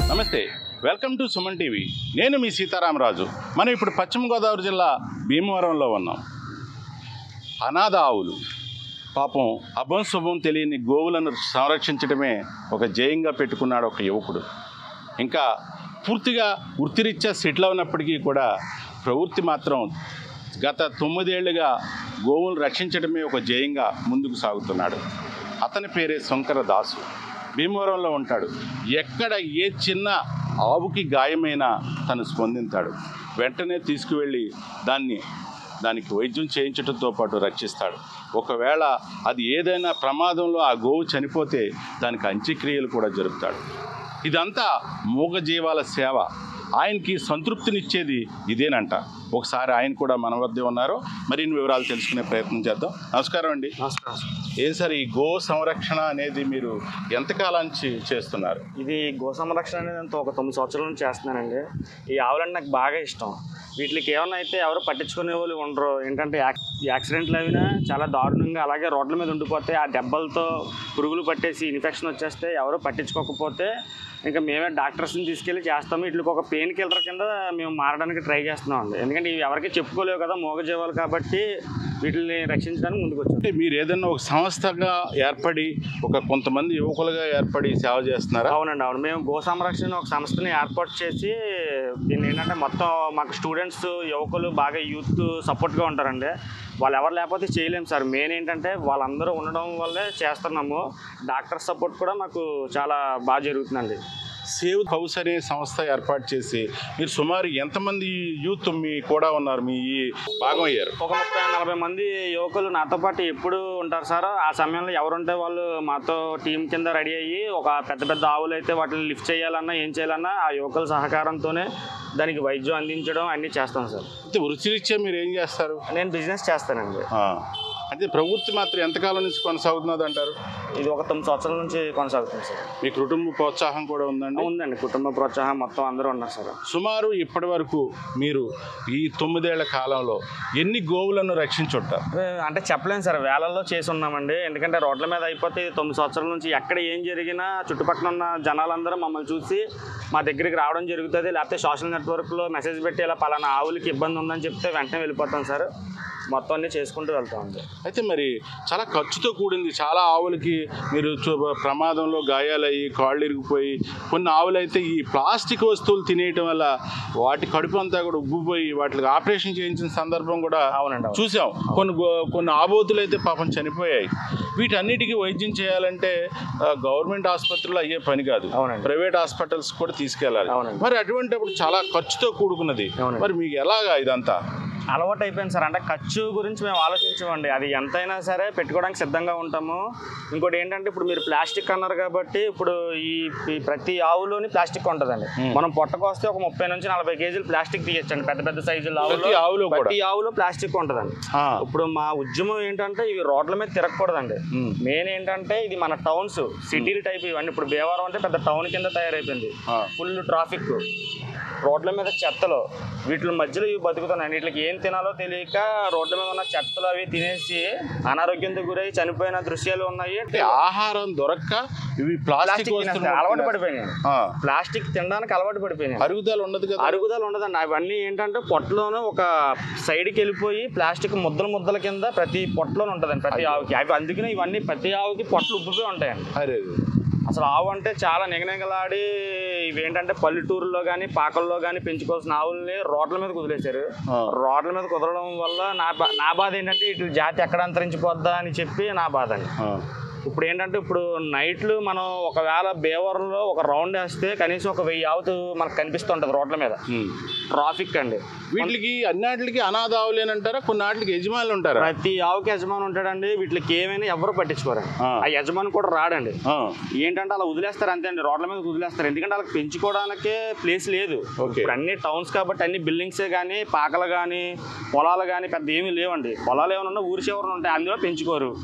నమస్తే welcome to Suman TV నేను మీ సీతారామరాజు మనం ఇప్పుడు పశ్చిమ గోదావరి జిల్లా భీమవరంలో ఉన్నాం అనాథ ఆవులు పాపం అభం శుభం తెలియని గోవులను సంరక్షించడమే ఒక జయంగా పెట్టుకున్నాడు ఒక యువకుడు ఇంకా పూర్తిగా వృత్తిరీత్యా సెటిల్ అయినప్పటికీ కూడా ప్రవృత్తి మాత్రం గత తొమ్మిదేళ్లుగా గోవులను రక్షించడమే ఒక జయంగా ముందుకు సాగుతున్నాడు అతని పేరే శంకర దాసు భీమవరంలో ఉంటాడు ఎక్కడ ఏ చిన్న ఆవుకి గాయమైనా తను స్పందించాడు వెంటనే తీసుకువెళ్ళి దాన్ని దానికి వైద్యం చేయించడంతో పాటు రక్షిస్తాడు ఒకవేళ అది ఏదైనా ప్రమాదంలో ఆ గోవు చనిపోతే దానికి అంత్యక్రియలు కూడా జరుపుతాడు ఇదంతా మూగజీవాల సేవ ఆయనకి సంతృప్తినిచ్చేది ఇదేనంట ఒకసారి ఆయన కూడా మన వద్దే ఉన్నారు మరిన్ని వివరాలు తెలుసుకునే ప్రయత్నం చేద్దాం నమస్కారం అండి నమస్కారం సార్. ఏం సార్ ఈ గో సంరక్షణ అనేది మీరు ఎంతకాలం నుంచి చేస్తున్నారు ఇది గో సంరక్షణ అనేది అంత ఒక తొమ్మిది సంవత్సరాల నుంచి చేస్తున్నానండి ఈ ఆవులంటే నాకు బాగా ఇష్టం వీటికి ఏమన్నా అయితే ఎవరు పట్టించుకునే వాళ్ళు ఉండరు ఏంటంటే యాక్- యాక్సిడెంట్లు అవినా చాలా దారుణంగా అలాగే రోడ్ల మీద ఉండిపోతే ఆ దెబ్బలతో పురుగులు పట్టేసి ఇన్ఫెక్షన్ వచ్చేస్తే ఎవరు పట్టించుకోకపోతే ఇంకా మేమే డాక్టర్స్ని తీసుకెళ్ళి చేస్తాము వీటికి ఒక పెయిన్ కిల్లర్ కింద మేము మారడానికి ట్రై చేస్తున్నాం అండి ఎందుకంటే ఇవి ఎవరికి చెప్పుకోలేవు కదా మూగజీవాలు కాబట్టి వీటిని రక్షించడానికి ముందుకు వచ్చాం అంటే మీరు ఏదైనా ఒక సంస్థగా ఏర్పడి ఒక కొంతమంది యువకులుగా ఏర్పడి సేవ చేస్తున్నారా అవునండి అవును మేము గో సంరక్షణ ఒక సంస్థని ఏర్పాటు చేసి దీన్ని ఏంటంటే మొత్తం మాకు స్టూడెంట్స్ యువకులు బాగా యూత్ సపోర్ట్గా ఉంటారండి వాళ్ళు ఎవరు లేకపోతే చేయలేము సార్ మెయిన్ ఏంటంటే వాళ్ళందరూ ఉండడం వల్లే చేస్తున్నాము డాక్టర్ సపోర్ట్ కూడా మాకు చాలా బాగా జరుగుతుందండి సేవ్ హౌస్ అనే సంస్థ ఏర్పాటు చేసి మీరు సుమారు ఎంతమంది యూత్ మీ కూడా ఉన్నారు మీ ఈ భాగం అయ్యారు ఒక ముప్పై నలభై మంది యువకులు నాతో పాటు ఎప్పుడు ఉంటారు సార్ ఆ సమయంలో ఎవరుంటే వాళ్ళు మాతో టీం కింద రెడీ అయ్యి ఒక పెద్ద పెద్ద ఆవులు అయితే వాటిని లిఫ్ట్ చేయాలన్నా ఏం చేయాలన్నా ఆ యువకుల సహకారంతోనే దానికి వైద్యం అందించడం అన్నీ చేస్తాం సార్ అయితే వృత్తిరీత్యా మీరు ఏం చేస్తారు నేను బిజినెస్ చేస్తానండి ఆ, అంటే ప్రవృత్తి మాత్రం ఎంతకాలం నుంచి కొనసాగుతున్నది అంటారు ఇది ఒక తొమ్మిది సంవత్సరాల నుంచి కొనసాగుతుంది సార్ మీ కుటుంబ ప్రోత్సాహం కూడా ఉందండి ఉందండి కుటుంబ ప్రోత్సాహం మొత్తం అందరూ ఉన్నారు సార్ సుమారు ఇప్పటి వరకు మీరు ఈ తొమ్మిదేళ్ల కాలంలో ఎన్ని గోవులను రక్షించుంటారు ఏ, అంటే చెప్పలేము సార్ వేలల్లో చేసి ఉన్నామండి ఎందుకంటే రోడ్ల మీద అయిపోతే ఈ తొమ్మిది సంవత్సరాల నుంచి ఎక్కడ ఏం జరిగినా చుట్టుపక్కల ఉన్న జనాలందరూ మమ్మల్ని చూసి మా దగ్గరికి రావడం జరుగుతుంది లేకపోతే సోషల్ నెట్వర్క్లో మెసేజ్ పెట్టి ఇలా పలానా ఆవులకి ఇబ్బంది ఉందని చెప్తే వెంటనే వెళ్ళిపోతాం సార్ మొత్తం అన్నీ చేసుకుంటూ వెళ్తామండి అయితే మరి చాలా ఖర్చుతో కూడింది చాలా ఆవులకి మీరు చూ- ప్రమాదంలో గాయాలయ్యి కాళ్ళు ఇరిగిపోయి కొన్ని ఆవులు అయితే ఈ ప్లాస్టిక్ వస్తువులు తినేయటం వల్ల వాటి కడుపు అంతా కూడా ఉబ్బిపోయి వాటికి ఆపరేషన్ చేయించిన సందర్భం కూడా అవునండి అవును. చూసాం కొన్ని గో- కొన్ని ఆబోతులు అయితే పాపం చనిపోయాయి వీటన్నిటికీ వైద్యం చేయాలంటే ఆ, గవర్నమెంట్ ఆసుపత్రులు అయ్యే పని కాదు అవునండి. ప్రైవేట్ హాస్పిటల్స్ కూడా తీసుకెళ్ళాలి అవునండి. మరి అటువంటిప్పుడు చాలా ఖర్చుతో కూడుకున్నది అవునండి. మరి మీకు ఎలాగా ఇదంతా అలవాటు అయిపోయింది సార్ అంటే ఖర్చు గురించి మేము ఆలోచించమండి అది ఎంతైనా సరే పెట్టుకోవడానికి సిద్ధంగా ఉంటాము ఇంకోటి ఏంటంటే ఇప్పుడు మీరు ప్లాస్టిక్ అన్నారు కాబట్టి ఇప్పుడు ఈ ఈ ప్రతి ఆవులోని ప్లాస్టిక్ ఉంటుందండి మనం పొట్టకొస్తే ఒక ముప్పై నుంచి నలభై కేజీలు ప్లాస్టిక్ తీయచ్చండి పెద్ద పెద్ద సైజులు ప్రతి ఆవులో కూడా? ప్రతి ఆవులో ప్లాస్టిక్ ఉంటుందండి ఆ, ఇప్పుడు మా ఉద్యమం ఏంటంటే ఇవి రోడ్ల మీద తిరగకూడదండి ఉమ్, మెయిన్ ఏంటంటే ఇది మన టౌన్స్ సిటీల టైప్ ఇవన్నీ ఇప్పుడు భీమవరం అంటే పెద్ద టౌన్ కింద తయారైపోయింది ఆ. ఫుల్ ట్రాఫిక్ రోడ్ల మీద చెత్తలు వీటి మధ్యలో ఇవి బతుకుతున్నాయి వీటికి ఏం తినాలో తెలియక రోడ్ల మీద ఉన్న చెత్తలు అవి తినేసి అనారోగ్యంతో గురై చనిపోయిన దృశ్యాలు ఉన్నాయి అంటే ఆహారం దొరక్క ఇవి ప్లాస్టిక్ ప్లాస్టిక్ వస్తువులు తినేస్తాయి. అలవాటు పడిపోయినాయి ఆ, ప్లాస్టిక్ తినడానికి అలవాటు పడిపోయినాయి అరుగుదల ఉండదు కదా అరుగుదల ఉండదండి అవన్నీ ఏంటంటే పొట్టలోనే ఒక సైడ్కి వెళ్ళిపోయి ప్లాస్టిక్ ముద్దల ముద్దల కింద ప్రతి పొట్టలోనే ఉంటుందండి ప్రతి ఆవుకి అవి అందుకనే ఇవన్నీ ప్రతి ఆవుకి పొట్టలు ఉబ్బిపోయి ఉంటాయండి అరే అసలు ఆవు అంటే చాలా నిగనిగలాడి ఇవేంటంటే పల్లెటూరులో కానీ పాకల్లో కానీ పెంచుకోవాల్సిన ఆవుల్ని రోడ్ల మీద కుదిలేశారు ఆ. రోడ్ల మీద కుదరడం వల్ల నా బా నా బాధ ఏంటంటే ఇటు జాతి ఎక్కడ అంతరించిపోద్దా అని చెప్పి నా బాధ అండి ఆ, ఇప్పుడు ఏంటంటే ఇప్పుడు నైట్లు మనం ఒకవేళ బేవరంలో ఒక రౌండ్ వేస్తే కనీసం ఒక వెయ్యి ఆవుతూ మనకు కనిపిస్తుంటుంది రోడ్ల మీద ఉమ్. ట్రాఫిక్ అండి వీటికి అన్నిటికి అనాథ ఆవులేనంటారా కొన్ని వాటికి యజమానులు ఉంటారా ప్రతి ఆవుకి యజమాని ఉంటాడండి వీటికి ఏమైనా ఎవరు పట్టించుకోరండి ఆ. ఆ యజమాని కూడా రాడండి ఆ, ఏంటంటే అలా వదిలేస్తారు అంతే అండి రోడ్ల మీద వదిలేస్తారు ఎందుకంటే వాళ్ళకి పెంచుకోవడానికే ప్లేస్ లేదు ఓకే. ఇప్పుడు అన్ని టౌన్స్ కాబట్టి అన్ని బిల్డింగ్సే కానీ పాకలు కానీ పొలాలు కానీ పెద్ద ఏమీ లేవండి పొలాలు ఏమైనా ఉన్నా ఊరి చివరన ఉంటాయి అందులో పెంచుకోరు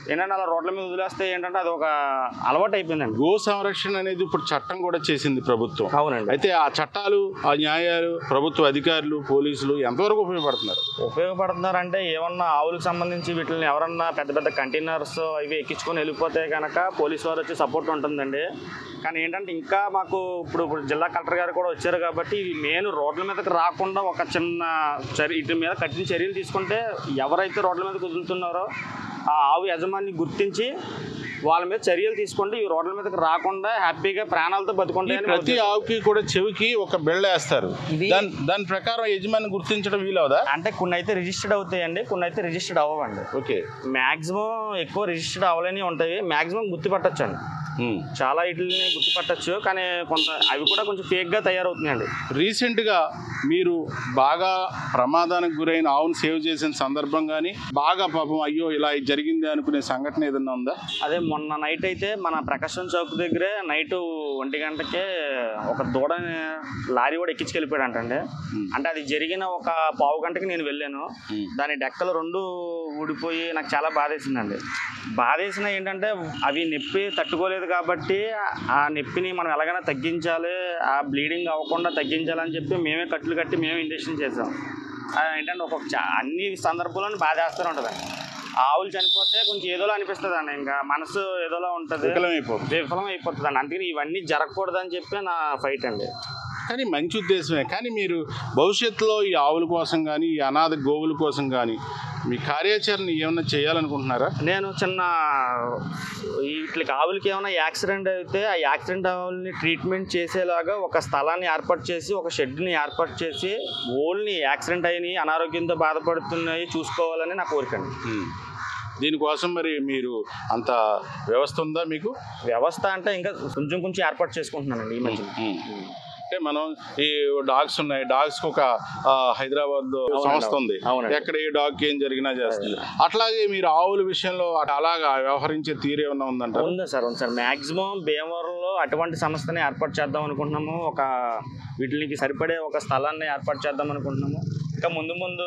ఏంటంటే అలా రోడ్ల మీద వదిలేస్తే ఏంటంటే అది ఒక అలవాటు అయిపోయిందండి గో సంరక్షణ అనేది ఇప్పుడు చట్టం కూడా చేసింది ప్రభుత్వం అవునండి అయితే ఆ చట్టాలు ఆ న్యాయాలు ప్రభుత్వ అధికారులు పోలీసులు ఎంతవరకు ఉపయోగపడుతున్నారు ఉపయోగపడుతున్నారంటే ఏమన్నా ఆవులకు సంబంధించి వీటిని ఎవరన్నా పెద్ద పెద్ద కంటైనర్స్ అవి ఎక్కించుకొని వెళ్ళిపోతే కనుక పోలీసు వారు వచ్చి సపోర్ట్ ఉంటుందండి కానీ ఏంటంటే ఇంకా మాకు ఇప్పుడు ఇప్పుడు జిల్లా కలెక్టర్ గారు కూడా వచ్చారు కాబట్టి ఇవి మెయిన్ రోడ్ల మీదకి రాకుండా ఒక చిన్న చర్య వీటి మీద కఠిన చర్యలు తీసుకుంటే ఎవరైతే రోడ్ల మీదకి వదులుతున్నారో ఆ ఆవు యజమాని గుర్తించి వాళ్ళ మీద చర్యలు తీసుకుంటే ఈ రోడ్ల మీదకి రాకుండా హ్యాపీగా ప్రాణాలతో బతుకుంటే ఈ ప్రతి ఆవుకి కూడా చెవికి ఒక బెళ్ళ వేస్తారు ఇవి- దాని దాని ప్రకారం యజమాని గుర్తించడం వీలవదా అంటే కొన్ని అయితే రిజిస్టర్డ్ అవుతాయండి కొన్ని అయితే రిజిస్టర్డ్ అవ్వండి ఓకే మ్యాక్సిమం ఎక్కువ రిజిస్టర్డ్ అవ్వలేని ఉంటాయి మ్యాక్సిమం గుర్తుపట్టచ్చు అండి ఉమ్. చాలా వీటిని గుర్తుపట్టచ్చు కానీ కొంత అవి కూడా కొంచెం ఫేక్గా తయారవుతున్నాయండి రీసెంట్గా మీరు బాగా ప్రమాదానికి గురైన ఆవును సేవ్ చేసిన సందర్భం కానీ బాగా పాపం అయ్యో ఇలా జరిగింది అనుకునే సంఘటన ఏదన్నా ఉందా అదే మొన్న నైట్ అయితే మన ప్రకాశం చౌక్ దగ్గరే నైట్ ఒంటి గంటకే ఒక దూడని లారీ కూడా ఎక్కించుకెళ్ళిపోయాడంటండి అంటే అది జరిగిన ఒక పావు గంటకి నేను వెళ్ళాను ఉమ్. దాని డెక్కలు రెండు ఊడిపోయి నాకు చాలా బాధేసిందండి బాధేసిన ఏంటంటే అవి నొప్పి తట్టుకోలేదు కాబట్టి ఆ నొప్పిని మనం ఎలాగైనా తగ్గించాలి ఆ బ్లీడింగ్ అవ్వకుండా తగ్గించాలని చెప్పి మేమే కట్లు కట్టి మేమే ఇంజక్షన్ చేసాం ఆ ఏంటంటే ఒక్కొక్క చా- అన్ని సందర్భాలను బాధేస్తూనే ఉంటుంది ఆవులు చనిపోతే కొంచెం ఏదోలా అనిపిస్తుంది అండి ఇంకా మనసు ఏదోలా ఉంటుంది వికలమైపోతుంది విఫలం అయిపోతుంది అండి అందుకని ఇవన్నీ జరగకూడదని చెప్పి నా ఫైట్ అండి కానీ మంచి ఉద్దేశమే కానీ మీరు భవిష్యత్తులో ఈ ఆవుల కోసం కానీ ఈ అనాథ గోవుల కోసం కానీ మీ కార్యాచరణ ఏమైనా చేయాలనుకుంటున్నారా నేను చిన్న వీటికి ఆవులకి ఏమైనా యాక్సిడెంట్ అయితే ఆ యాక్సిడెంట్ ఆవుల్ని ట్రీట్మెంట్ చేసేలాగా ఒక స్థలాన్ని ఏర్పాటు చేసి ఒక షెడ్ని ఏర్పాటు చేసి ఓల్ని యాక్సిడెంట్ అయినాయి అనారోగ్యంతో బాధపడుతున్నాయి చూసుకోవాలని నా కోరిక అండి ఉమ్. దీనికోసం మరి మీరు అంత వ్యవస్థ ఉందా మీకు వ్యవస్థ అంటే ఇంకా కొంచెం కొంచెం ఏర్పాటు చేసుకుంటున్నానండి ఈ మధ్య ఉమ్. అంటే మనం ఈ డాగ్స్ ఉన్నాయి డాగ్స్ కి ఒక ఆ, హైదరాబాద్ లో అవునండి, సంస్థ ఉంది అవునండి. ఎక్కడ ఏ డాగ్ ఏం జరిగినా చేస్తుంది అట్లాగే మీరు ఆవుల విషయంలో అట- అలాగా వ్యవహరించే తీరు ఏమన్నా ఉందంటారు ఉంది సార్ ఉంది సార్ మాక్సిమం భీమవరంలో అటువంటి సంస్థని ఏర్పాటు చేద్దాం అనుకుంటున్నాము ఒక వీటికి సరిపడే ఒక స్థలాన్ని ఏర్పాటు చేద్దాం అనుకుంటున్నాము ఇంకా ముందు ముందు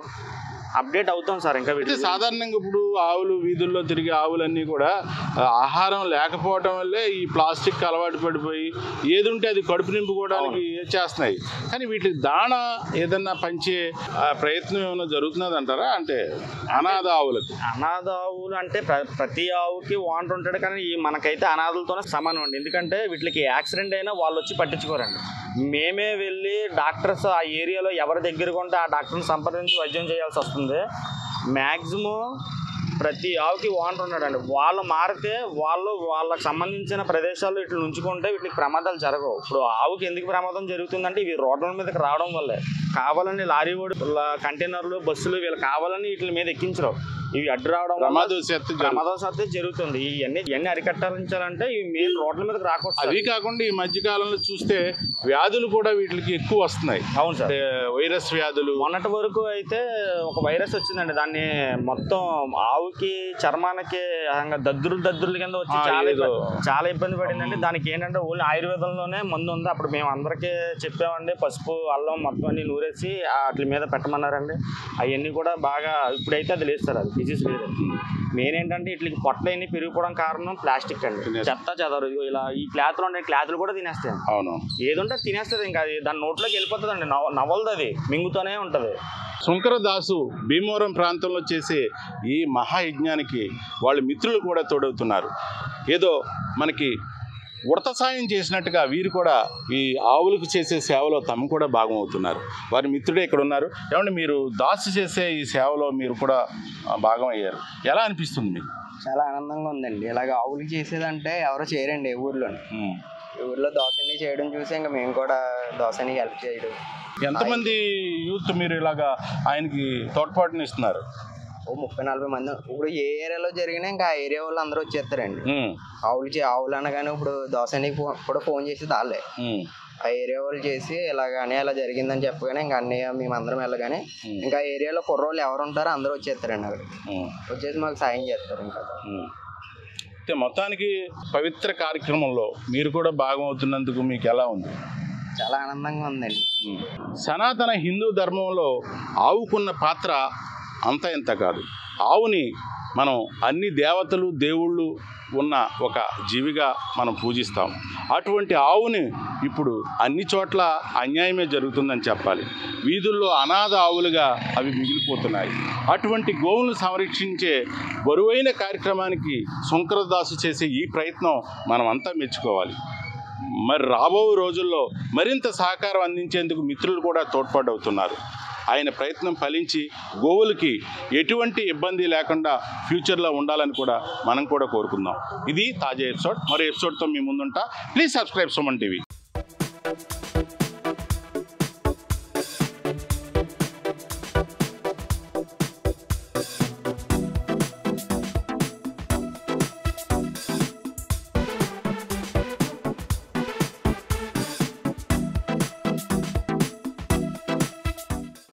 అప్డేట్ అవుతాం సార్ ఇంకా అయితే వీటికి సాధారణంగా ఇప్పుడు ఆవులు వీధుల్లో తిరిగే ఆవులన్నీ కూడా ఆ, ఆహారం లేకపోవడం వల్లే ఈ ప్లాస్టిక్ అలవాటు పడిపోయి ఏది ఉంటే అది కడుపు నింపుకోవడానికి చేస్తున్నాయి కానీ వీటికి దాణ ఏదన్నా పంచే ఆ, ప్రయత్నం ఏమైనా జరుగుతున్నది అంటారా అంటే అనాథ ఆవులకు అనాథ ఆవులు అంటే ప్ర- ప్రతి ఆవుకి వాంటర్ ఉంటాడు కానీ ఈ మనకైతే అనాథలతోనే సమానం అండి ఎందుకంటే వీటికి యాక్సిడెంట్ అయినా వాళ్ళు వచ్చి పట్టించుకోరండి మేమే వెళ్ళి డాక్టర్స్ ఆ ఏరియాలో ఎవరి దగ్గరగా ఉంటే ఆ డాక్టర్ని సంప్రదించి వైద్యం చేయాల్సి వస్తుంది మ్యాక్సిమం ప్రతి ఆవుకి వాంటర్ ఉన్నాడండి వాళ్ళు మారితే వాళ్ళు వాళ్ళకి సంబంధించిన ప్రదేశాల్లో ఇట్లా ఉంచుకుంటే వీటికి ప్రమాదాలు జరగవు ఇప్పుడు ఆవుకి ఎందుకు ప్రమాదం జరుగుతుందంటే ఇవి రోడ్ల మీదకి రావడం వల్లే కావాలని లారీ ఓడి కంటైనర్లు బస్సులు వీళ్ళు కావాలని వీటి మీద ఎక్కించరు ఇవి అడ్డు రావడం వల్ల ప్రమాదవశాత్తు జరుగుతుంది. ప్రమాదవశాత్తు జరుగుతుంది ఇవన్నీ ఇవన్నీ అరికట్టాలంటే ఇవి మెయిన్ రోడ్ల మీదకి రాకూడదు సార్. అవి కాకుండా ఈ మధ్య కాలంలో చూస్తే వ్యాధులు కూడా వీటికి ఎక్కువ వస్తున్నాయి అవును సార్ అంటే వైరస్ వ్యాధులు మొన్నటి వరకు అయితే ఒక వైరస్ వచ్చిందండి దాన్ని మొత్తం ఆవుకి చర్మానికి ఇంకా దద్దురు దద్దురుల కింద వచ్చి ఆ, చాలా ఏదో. ఇబ్బంది- చాలా ఇబ్బంది పడిందండి దానికి ఏంటంటే ఓన్లీ ఆయుర్వేదంలోనే మందు ఉంది అప్పుడు మేము అందరికీ చెప్పామండి పసుపు అల్లం మొత్తం అన్ని నూరేసి వాటి మీద పెట్టమన్నారండి అవన్నీ కూడా బాగా ఇప్పుడైతే అది లేదు సార్ అది డిసీజ్ లేదు మెయిన్ ఏంటంటే వీటికి పొట్టలన్నీ పెరిగిపోవడం కారణం ప్లాస్టిక్ అండి తినేస్తాయి. చెత్త చెదరు ఇదిగో ఇలా ఈ క్లాత్లు ఉండే క్లాత్లు కూడా తినేస్తాయి అవును ఏదుంటే తినేస్తుంది ఇంకా అది దాని నోట్లోకి వెళ్ళిపోతుందండి నవ నవలది అది మింగుతూనే ఉంటుంది శంకరదాసు భీమవరం ప్రాంతంలో చేసే ఈ మహాయజ్ఞానికి వాళ్ళ మిత్రులు కూడా తోడవుతున్నారు ఏదో మనకి ఉడత సాయం చేసినట్టుగా వీరు కూడా ఈ ఆవులకు చేసే సేవలో తమ కూడా భాగం అవుతున్నారు వారి మిత్రుడే ఇక్కడ ఉన్నారు ఏమంటే మీరు దాసు చేసే ఈ సేవలో మీరు కూడా ఆ, భాగం అయ్యారు ఎలా అనిపిస్తుంది మీకు చాలా ఆనందంగా ఉందండి ఇలాగ ఆవులకి చేసేదంటే ఎవరు చేయరండి ఏ ఊర్లో ఉమ్. ఈ ఊర్లో దోసని చేయడం చూసి ఇంకా మేము కూడా దోసని హెల్ప్ చేయడం ఎంతమంది యూత్ మీరు ఇలాగా ఆయనకి తోడ్పాటునిస్తున్నారు ఓ ముప్పై నలభై మంది ఇప్పుడు ఏ ఏరియాలో జరిగినా ఇంకా ఆ ఏరియా వాళ్ళు అందరూ వచ్చేస్తారండి ఉమ్, ఆవులు చే ఆవులు అనగానే ఇప్పుడు దోసని కూడా ఫోన్ చేసి దాలే ఉమ్, ఆ ఏరియా వాళ్ళు చేసి ఇలాగనే అలా జరిగిందని చెప్పగానే ఇంకా అన్నయ్య మేమందరం వెళ్ళగానే ఉమ్, ఇంకా ఆ ఏరియాలో కుర్రోళ్ళు ఎవరు ఉంటారో అందరూ వచ్చేస్తారండి అక్కడ ఉమ్. వచ్చేసి మాకు సాయం చేస్తారు ఇంకా ఉమ్. అయితే మొత్తానికి పవిత్ర కార్యక్రమంలో మీరు కూడా భాగం అవుతున్నందుకు మీకు ఎలా ఉంది చాలా ఆనందంగా ఉందండి ఉమ్. సనాతన హిందూ ధర్మంలో ఆవుకున్న పాత్ర అంత ఇంత కాదు ఆవుని మనం అన్ని దేవతలు దేవుళ్ళు ఉన్న ఒక జీవిగా మనం పూజిస్తాం అటువంటి ఆవుని ఇప్పుడు అన్ని చోట్ల అన్యాయమే జరుగుతుందని చెప్పాలి వీధుల్లో అనాథ ఆవులుగా అవి మిగిలిపోతున్నాయి అటువంటి గోవులను సంరక్షించే బరువైన కార్యక్రమానికి శంకరదాసు చేసే ఈ ప్రయత్నం మనం అంతా మెచ్చుకోవాలి మరి రాబో రోజుల్లో మరింత సహకారం అందించేందుకు మిత్రులు కూడా తోడ్పాటవుతున్నారు ఆయన ప్రయత్నం ఫలించి గోవులకి ఎటువంటి ఇబ్బంది లేకుండా ఫ్యూచర్లో ఉండాలని కూడా మనం కూడా కోరుకుందాం ఇది తాజా ఎపిసోడ్ మరో ఎపిసోడ్తో మీ ముందుంటా ప్లీజ్ సబ్స్క్రైబ్ సుమన్ టీవీ